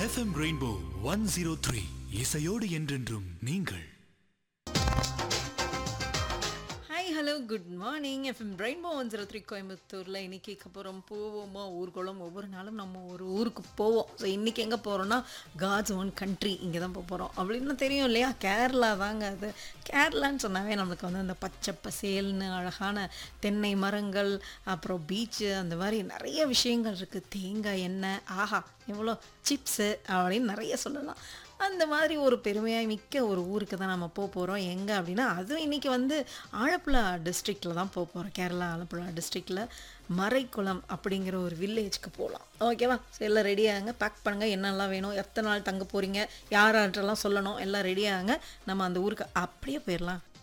FM rainbow one zero three இசையோடு என்றென்றும் நீங்கள் hi hello good morning FM rainbow one zero three கோயம்புத்தூரில் இன்னைக்கு அப்புறம் போவோமா ஊர்வலம் ஒவ்வொரு நாளும் நம்ம ஒரு ஊருக்கு போவோம் ஸோ இன்றைக்கி எங்கே போகிறோன்னா காட்ஸ் ஓன் கண்ட்ரி இங்கே தான் போக போகிறோம் அப்படின்னு தெரியும் இல்லையா கேரளா தாங்க அது கேரளான்னு சொன்னாவே நம்மளுக்கு வந்து அந்த பச்சை பசேல்னு அழகான தென்னை மரங்கள் அப்புறம் பீச்சு அந்த மாதிரி நிறைய விஷயங்கள் இருக்குது தேங்காய் எண்ணெய் ஆஹா எவ்வளோ சிப்ஸு அப்படின்னு நிறைய சொல்லலாம் அந்த மாதிரி ஒரு பெருமையாக மிக்க ஒரு ஊருக்கு தான் நம்ம போக போகிறோம் எங்கே அப்படின்னா அதுவும் இன்றைக்கி வந்து ஆலப்புழா டிஸ்ட்ரிக்டில் தான் போக போகிறோம் கேரளா ஆலப்புழா டிஸ்ட்ரிக்டில் மறைக்குளம் அப்படிங்கிற ஒரு வில்லேஜ்க்கு போகலாம் ஓகேவா ஸோ எல்லாம் ரெடியாகுங்க பேக் பண்ணுங்கள் என்னெல்லாம் வேணும் எத்தனை நாள் தங்க போகிறீங்க யார் யார்கிட்டலாம் சொல்லணும் எல்லாம் ரெடியாகுங்க நம்ம அந்த ஊருக்கு அப்படியே போயிடலாம்